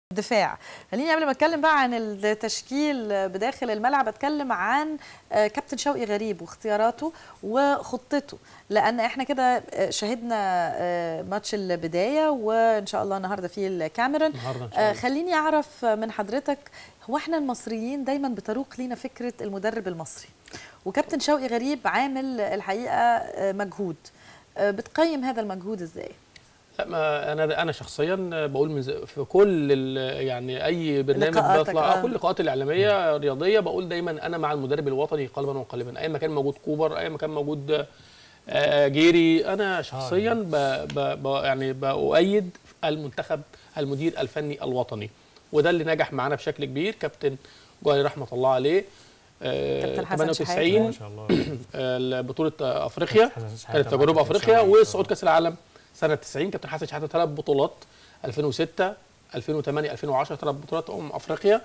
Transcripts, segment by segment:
دفاع خليني قبل ما اتكلم بقى عن التشكيل بداخل الملعب اتكلم عن كابتن شوقي غريب واختياراته وخطته لان احنا كده شهدنا ماتش البدايه وان شاء الله النهارده في الكاميرون خليني اعرف من حضرتك هو احنا المصريين دايما بتروق لينا فكره المدرب المصري وكابتن شوقي غريب عامل الحقيقه مجهود بتقيم هذا المجهود ازاي لا ما انا انا شخصيا بقول من في كل يعني اي برنامج بطلع آه. كل اللقاءات الاعلاميه الرياضيه بقول دايما انا مع المدرب الوطني قلبا وقالبا اي مكان موجود كوبر اي مكان موجود جيري انا شخصيا ب ب ب يعني بأؤيد المنتخب المدير الفني الوطني وده اللي نجح معانا بشكل كبير كابتن جوهري رحمه الله عليه كابتن حسن 98 ما شاء الله بطوله افريقيا كانت تجرب افريقيا وصعود كاس العالم سنه 90 كابتن حسن شحاته ثلاث بطولات 2006 2008 2010 ثلاث بطولات امم افريقيا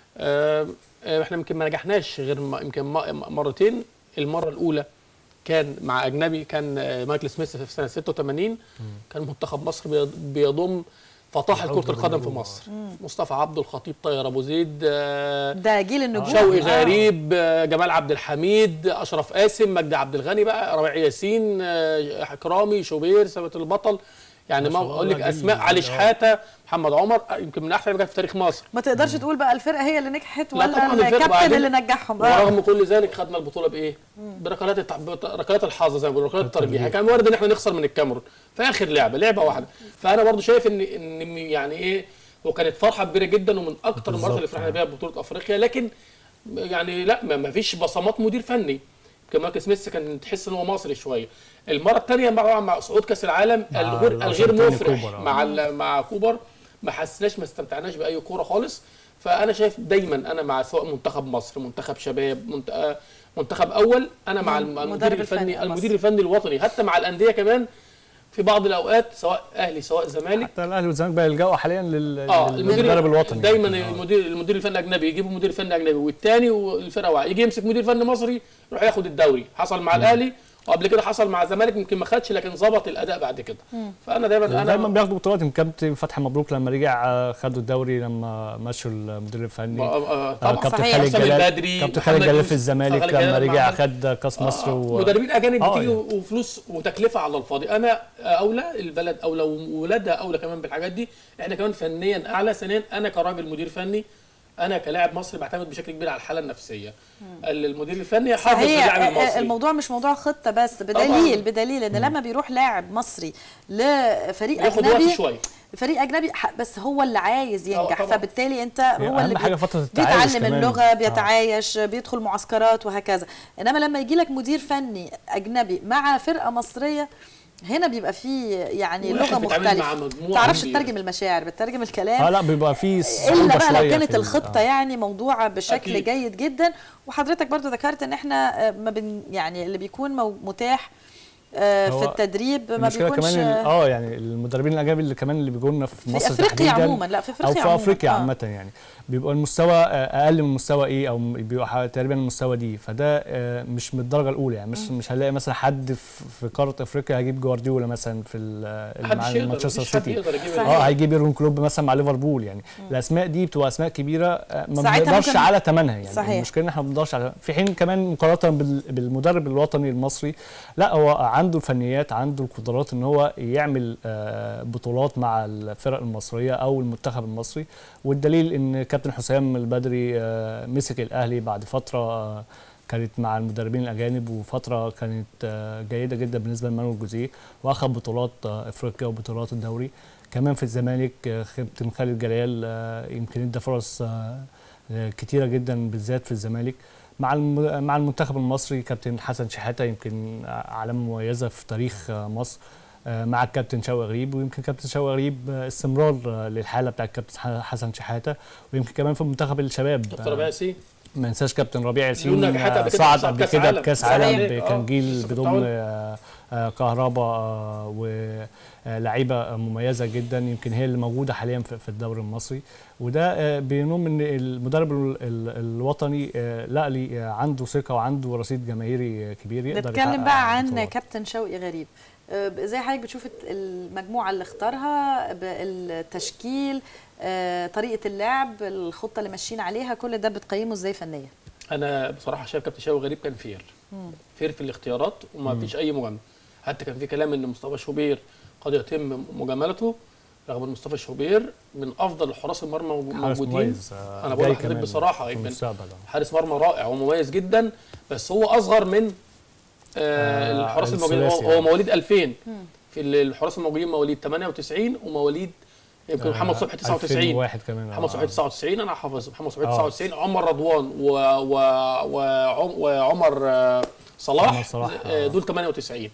احنا يمكن ما نجحناش غير يمكن مرتين المره الاولى كان مع اجنبي كان مايكل سميث في سنه 86 كان منتخب مصر بيضم فطاحل كره القدم في مصر مم. مصطفى عبده الخطيب طاهر ابو زيد ده جيل النجوم شوقي آه. غريب جمال عبد الحميد اشرف قاسم مجدي عبد الغني بقى ربيع ياسين اكرامي شوبير ثابت البطل يعني ما اقول لك اسماء علي شحاته محمد عمر يمكن من احسن اللي في تاريخ مصر ما تقدرش تقول بقى الفرقه هي اللي نجحت ولا الكابتن اللي نجحهم ورغم كل ذلك خدنا البطوله بايه؟ بركلات التع... ركلات الحظ زي ما بيقولوا ركلات الترجيح كان وارد ان احنا نخسر من الكاميرون في اخر لعبه لعبه واحده فانا برضو شايف ان ان يعني ايه وكانت فرحه كبيره جدا ومن اكتر المرات اللي فرحنا بيها ببطوله افريقيا لكن يعني لا ما فيش بصمات مدير فني يمكن مارك سميث كان تحس ان هو مصري شويه المره الثانيه مع مع صعود كاس العالم الغير الغير مفرح مع مع كوبر ما حسناش ما استمتعناش باي كوره خالص فانا شايف دايما انا مع سواء منتخب مصر منتخب شباب منتخب اول انا مع المدير الفني المدير الفني الوطني حتى مع الانديه كمان في بعض الاوقات سواء اهلي سواء زمالك حتى الاهلي والزمالك بقى يلجأوا حاليا لل... آه للمدرب الوطني دايما المدير المدير الفني اجنبي يجيبوا مدير فني اجنبي والثاني والفرقه واحده يجي يمسك مدير فني مصري يروح ياخد الدوري حصل مع الاهلي وقبل كده حصل مع الزمالك يمكن ما خدش لكن ظبط الاداء بعد كده فانا دايما انا دايما بياخدوا بطولات يمكن كابتن فتحي مبروك لما رجع خدوا الدوري لما مشوا المدير الفني طبعا كابتن خالد جلال كابتن خالد جلال في الزمالك لما رجع خد كاس مصر و... مدربين اجانب بتيجي وفلوس وتكلفه على الفاضي انا اولى البلد اولى وولادها اولى كمان بالحاجات دي احنا كمان فنيا اعلى ثانيا انا كراجل مدير فني انا كلاعب مصري بعتمد بشكل كبير على الحاله النفسيه مم. المدير الفني حافظ اللاعب المصري الموضوع مش موضوع خطه بس بدليل طبعا. بدليل ان مم. لما بيروح لاعب مصري لفريق بياخد اجنبي وقت شويه فريق اجنبي بس هو اللي عايز ينجح فبالتالي انت هو اللي حاجة فترة بيتعلم اللغه بيتعايش آه. بيدخل معسكرات وهكذا انما لما يجي لك مدير فني اجنبي مع فرقه مصريه هنا بيبقى فيه يعني لغه مختلفه ما تعرفش تترجم المشاعر بتترجم الكلام اه لا بيبقى فيه الا بقى لو كانت الخطه آه. يعني موضوعه بشكل أكيد. جيد جدا وحضرتك برضو ذكرت ان احنا ما بن يعني اللي بيكون متاح في التدريب ما بيكونش كمان اه يعني المدربين الاجانب اللي كمان اللي بيجوا لنا في مصر في افريقيا عموما لا في افريقيا او في افريقيا آه. عامه يعني بيبقى المستوى اقل من المستوى ايه او بيبقى تقريبا المستوى دي فده مش من الدرجه الاولى يعني مش مش هنلاقي مثلا حد في قاره افريقيا هيجيب جوارديولا مثلا في مانشستر سيتي اه هيجيب يورجن كلوب مثلا مع ليفربول يعني مم. الاسماء دي بتبقى اسماء كبيره ما بنقدرش على ثمنها يعني صحيح. المشكله ان احنا ما بنقدرش على في حين كمان مقارنه بالمدرب الوطني المصري لا هو عنده الفنيات عنده القدرات ان هو يعمل بطولات مع الفرق المصريه او المنتخب المصري والدليل ان كابتن حسام البدري مسك الاهلي بعد فتره كانت مع المدربين الاجانب وفتره كانت جيده جدا بالنسبه لمانويل جوزيه واخذ بطولات افريقيا وبطولات الدوري كمان في الزمالك كابتن خالد جلال يمكن ادى فرص كتيره جدا بالذات في الزمالك مع مع المنتخب المصري كابتن حسن شحاته يمكن علامه مميزه في تاريخ مصر مع الكابتن شوقي غريب ويمكن كابتن شوقي غريب استمرار للحاله بتاع الكابتن حسن شحاته ويمكن كمان في منتخب الشباب كابتن ربيع ياسين ما ننساش كابتن ربيع ياسين صعد قبل كده بكاس عالم كان جيل بضم كهرباء ولاعيبه مميزه جدا يمكن هي اللي موجوده حاليا في الدوري المصري وده بينم ان المدرب الوطني لا لي عنده ثقه وعنده رصيد جماهيري كبير يقدر نتكلم بقى عن كابتن شوقي غريب آه، ازاي حضرتك بتشوف الت- المجموعه اللي اختارها ب- التشكيل آه، طريقه اللعب الخطه اللي ماشيين عليها كل ده بتقيمه ازاي فنيا انا بصراحه شايف كابتن شاوي غريب كان فير فير في الاختيارات وما فيش اي مجامله حتى كان في كلام ان مصطفى شوبير قد يتم مجاملته رغم ان مصطفى شوبير من افضل حراس المرمى حارس موجودين مميز آه، انا بقول جاي لحضرتك كمان بصراحه في يمكن المستقبل آه. حارس مرمى رائع ومميز جدا بس هو اصغر من آه آه، الحراس الموجودين هو, الثلاثي هو يعني. مواليد 2000 في ال- الحراس الموجودين مواليد 98 ومواليد يمكن محمد صبحي 99 2001 كمان محمد صبحي 99 انا حافظ محمد صبحي آه. 99 عمر رضوان و... و... وعم... وعمر آه، صلاح عمر صلاح، آه، آه. دول 98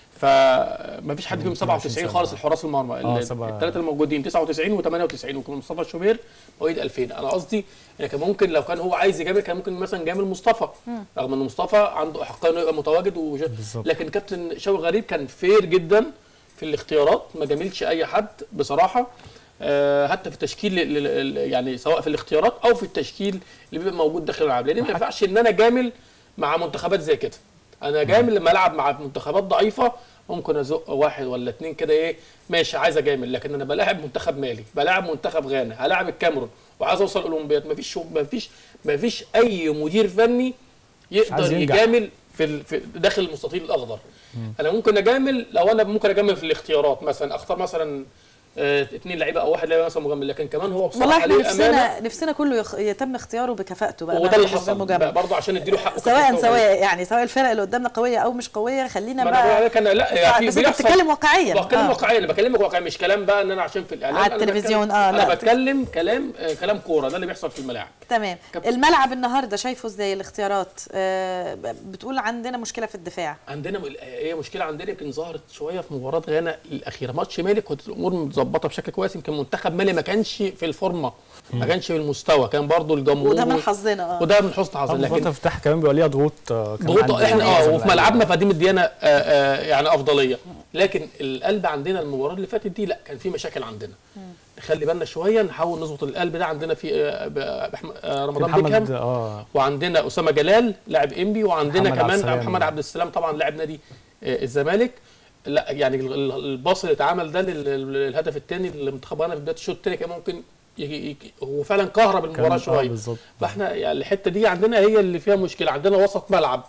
فما فيش حد فيهم 97 سنة. خالص الحراس المرمى آه، ال- سبعة. الثلاثه الموجودين 99 و98 وكان مصطفى الشوبير مواليد 2000 انا قصدي ان كان ممكن لو كان هو عايز يجامل كان ممكن مثلا جامل مصطفى رغم ان مصطفى عنده احقيه انه يبقى متواجد وج... بالظبط. لكن كابتن شوقي غريب كان فير جدا في الاختيارات ما جاملش اي حد بصراحه آه، حتى في التشكيل ال- ال- ال- يعني سواء في الاختيارات او في التشكيل اللي بيبقى موجود داخل الملعب لان ما ينفعش ان انا جامل مع منتخبات زي كده انا جامل لما العب مع منتخبات ضعيفه ممكن ازق واحد ولا اتنين كده ايه ماشي عايز اجامل لكن انا بلاعب منتخب مالي بلاعب منتخب غانا هلاعب الكاميرون وعايز اوصل الاولمبياد مفيش مفيش مفيش اي مدير فني عايز يقدر ينجح. يجامل في ال- في داخل المستطيل الاخضر انا ممكن اجامل لو انا ممكن اجامل في الاختيارات مثلا اختار مثلا آه، اثنين لعيبه او واحد لعيبه مثلا مجامل لكن كمان هو بصراحه والله احنا ليه الأمانة نفسنا نفسنا كله يخ... يتم اختياره بكفاءته بقى وده اللي مش حصل بالمجاملة. برضه عشان نديله حقه سواء كابتن سواء يعني سواء الفرق اللي قدامنا قويه او مش قويه خلينا ما انا بقول بقى عليك انا لا يعني بس في انت بيحصل بتتكلم واقعيا بتكلم آه. واقعيا انا بكلمك واقعيا مش كلام بقى ان انا عشان في الاعلام على أنا التلفزيون، بتكلم- آه، لا. انا بتكلم كلام آه، كلام كوره ده اللي بيحصل في الملاعب تمام كابتن. الملعب النهارده شايفه ازاي الاختيارات آه بتقول عندنا مشكله في الدفاع عندنا م- هي مشكله عندنا يمكن ظهرت شويه في مباراه غانا الاخيره ماتش مالي كنت الامور متظبطه بشكل كويس يمكن منتخب مالي ما كانش في الفورمه ما كانش في المستوى كان برضو الجمهور وده من حظنا اه وده من حسن حظنا لكن لكن افتتاح كمان بيبقى ليها ضغوط آه، كمان ضغوط عندنا. احنا اه لازم وفي اللعيبة- ملعبنا فدي مديانا آه، آه، يعني افضليه لكن القلب عندنا المباراه اللي فاتت دي لا كان في مشاكل عندنا نخلي بالنا شويه نحاول نظبط القلب ده عندنا في آه، ب- بأحم- آه، رمضان محمد بيكهام اه وعندنا اسامه جلال لاعب انبي وعندنا محمد عبد كمان السلام. محمد عبد السلام طبعا لاعب نادي آه، الزمالك لا يعني ال- ال- الباص اللي اتعمل ده لل- لل- للهدف الثاني لمنتخب غانا في بدايه الشوط الثاني كان ممكن يجي يجي هو فعلا كهرب كان- المباراه آه، شويه بالظبط فاحنا يعني الحته دي عندنا هي اللي فيها مشكله عندنا وسط ملعب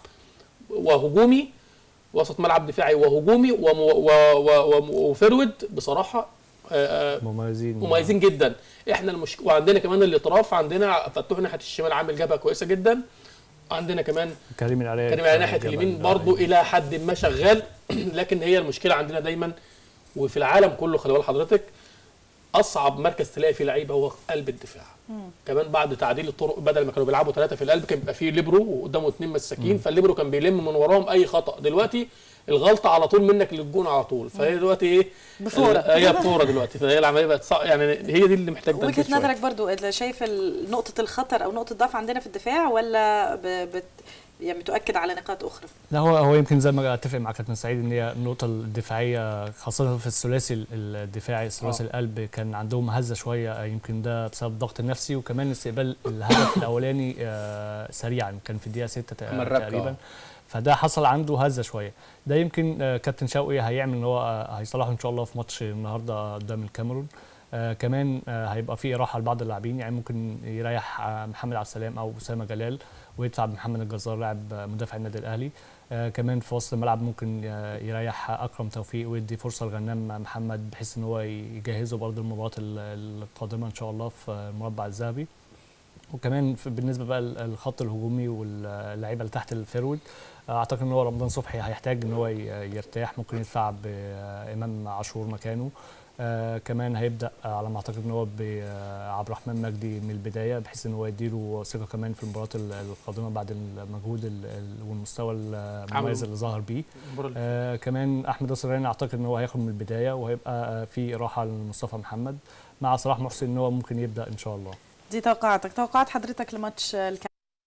وهجومي وسط ملعب دفاعي وهجومي وم- و- و- و- وفرود بصراحه آه، آه، مميزين مميزين جدا احنا المش... وعندنا كمان الاطراف عندنا فتوح ناحيه الشمال عامل جبهه كويسه جدا عندنا كمان كريم العراقي كريم على ناحيه اليمين برضو الى حد ما شغال لكن هي المشكله عندنا دايما وفي العالم كله خلي بال حضرتك اصعب مركز تلاقي فيه لعيبه هو قلب الدفاع كمان بعد تعديل الطرق بدل ما كانوا بيلعبوا ثلاثه في القلب كان بيبقى فيه ليبرو وقدامه اثنين مساكين فالليبرو كان بيلم من وراهم اي خطا دلوقتي الغلطه على طول منك للجون على طول فهي دلوقتي ايه بفورة. هي بفوره دلوقتي فهي العمليه بقت صع... يعني هي دي اللي محتاج وجهه تركيز شوية. نظرك برضو إذا شايف ال- نقطه الخطر او نقطه الضعف عندنا في الدفاع ولا ب... بت... يعني بتؤكد على نقاط اخرى لا هو هو يمكن زي ما اتفق مع كابتن سعيد ان هي النقطه الدفاعيه خاصه في الثلاثي ال- الدفاعي ثلاثي آه. القلب كان عندهم هزه شويه يمكن ده بسبب الضغط النفسي وكمان استقبال الهدف الاولاني آه، سريعا كان في الدقيقه 6 أما الركة، تقريبا آه. فده حصل عنده هزه شويه ده يمكن آه، كابتن شوقي هيعمل ان هو آه، هيصلحه ان شاء الله في ماتش النهارده قدام الكاميرون آه كمان آه هيبقى في راحه لبعض اللاعبين يعني ممكن يريح آه محمد عبد السلام او اسامه جلال ويدفع بمحمد الجزار لاعب آه، مدافع النادي الاهلي آه كمان في وسط الملعب ممكن آه، يريح اكرم توفيق ويدي فرصه لغنام محمد بحيث ان هو يجهزه برضه المباراه ال- القادمه ان شاء الله في المربع الذهبي وكمان في- بالنسبه بقى للخط الهجومي واللعيبه اللي تحت الفيرود اعتقد ان هو رمضان صبحي هيحتاج ان هو ي- يرتاح ممكن يدفع بامام عاشور مكانه آه كمان هيبدا على ما اعتقد ان هو بعبد الرحمن مجدي من البدايه بحيث ان هو يديله ثقه كمان في المباراه ال- القادمه بعد المجهود ال- ال- والمستوى المميز عمله. اللي ظهر بيه المباراة اللي آه كمان احمد ناصر راني اعتقد ان هو هياخد من البدايه وهيبقى آه في راحه لمصطفى محمد مع صلاح محسن ان هو ممكن يبدا ان شاء الله دي توقعاتك توقعات حضرتك لماتش الكاميرون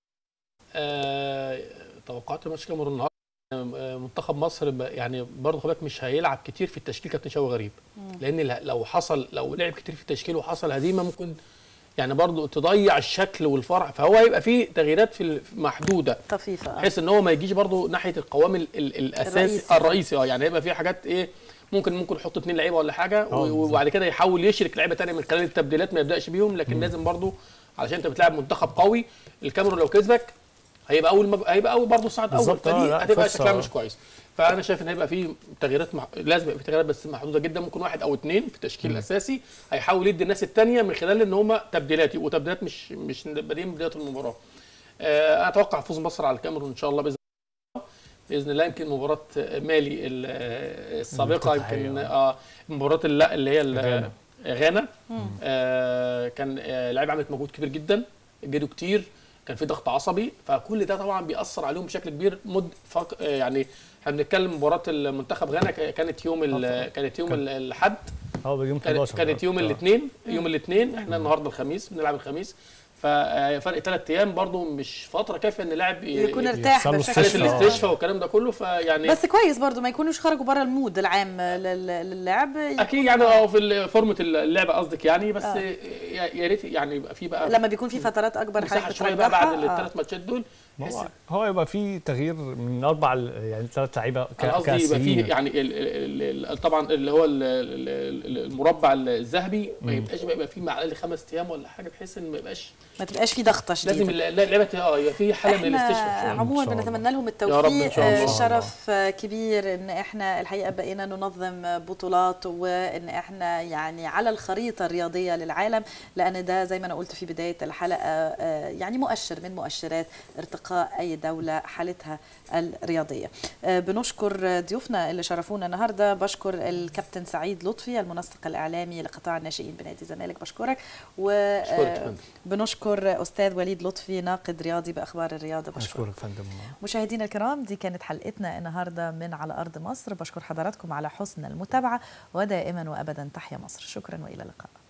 آه، توقعت ماتش كاميرون النهارده آه، منتخب مصر ب- يعني برضه خد بالك مش هيلعب كتير في التشكيل كابتن شوقي غريب لان ل- لو حصل لو لعب كتير في التشكيل وحصل هزيمه ممكن يعني برضو تضيع الشكل والفرح فهو هيبقى فيه تغييرات في ال- محدوده طفيفه آه. بحيث ان هو ما يجيش برضو ناحيه القوام ال ال الاساسي الرئيسي. الرئيسي اه يعني هيبقى في حاجات ايه ممكن ممكن يحط اثنين لعيبه ولا حاجه آه، و- بالظبط. وبعد كده يحاول يشرك لعيبه ثانيه من خلال التبديلات ما يبداش بيهم لكن لازم برضو علشان انت بتلعب منتخب قوي الكاميرون لو كسبك هيبقى اول مج... هيبقى اول برضه صعد اول بالظبط، آه، فدي لا، هتبقى فرصة. شكلها مش كويس فانا شايف ان هيبقى في تغييرات مح... لازم يبقى في تغييرات بس محدوده جدا ممكن واحد او اثنين في التشكيل الاساسي هيحاول يدي الناس الثانيه من خلال ان هم تبديلات يبقوا تبديلات مش مش بادئين من بدايه المباراه آه، انا اتوقع فوز مصر على الكاميرون ان شاء الله باذن الله باذن الله يمكن مباراه مالي ال- آه، السابقه الافتتاحية، يمكن اه مباراه ال- لا اللي هي ال- غانا. غانا آه كان آه لعيبه عملت مجهود كبير جدا جريوا كتير كان في ضغط عصبي فكل ده طبعا بيأثر عليهم بشكل كبير مد فق... آه يعني احنا بنتكلم مباراه المنتخب غانا ك- كانت يوم ال... كانت يوم ال- الاحد اه بيوم كانت 11 كانت يوم آه. الاثنين يوم الاثنين احنا النهارده الخميس بنلعب الخميس ففرق ثلاث ايام برضو مش فتره كافيه ان لاعب ي- يكون ي- ارتاح يحصل له بشكل حاله استشفاء. الاستشفاء والكلام ده كله فيعني بس كويس برضو ما يكونوش خرجوا بره المود العام لل- للعب اكيد يعني اه في ال- فورمه اللعبه قصدك يعني بس آه. يا يا ريت يعني يبقى في بقى لما بيكون في فترات اكبر مساحه حضرتك شويه بقى بعد بترجحها، آه. الثلاث ماتشات دول ما بحيث هو هو يبقى في تغيير من اربع ل- يعني ثلاث لعيبه ك- انا قصدي يبقى فيه كاساسيين يعني ال ال ال طبعا اللي هو ال- ال- ال- المربع الذهبي ما يبقاش بقى يبقى فيه مع الاقل خمس ايام ولا حاجه بحيث ان ما يبقاش ما تبقاش في ضغطه شديده لازم الل- اللعبه اه يبقى فيه حاله من احنا الاستشفاء شويه عموما إن شاء الله. بنتمنى لهم يا رب إن التوفيق شاء الله. آه، شرف آه، كبير ان احنا الحقيقه بقينا ننظم بطولات وان احنا يعني على الخريطه الرياضيه للعالم لان ده زي ما انا قلت في بدايه الحلقه آه، يعني مؤشر من مؤشرات ارتقاء اي دوله حالتها الرياضيه آه، بنشكر ضيوفنا اللي شرفونا النهارده بشكر الكابتن سعيد لطفي المنسق الاعلامي لقطاع الناشئين بنادي الزمالك بشكرك و أشكرك يا آه، فندم. بنشكر استاذ وليد لطفي ناقد رياضي باخبار الرياضه بشكرك اشكرك فندم مشاهدينا الكرام دي كانت حلقتنا النهارده من على ارض مصر بشكر حضراتكم على حسن المتابعه ودائما وابدا تحيا مصر شكرا والى اللقاء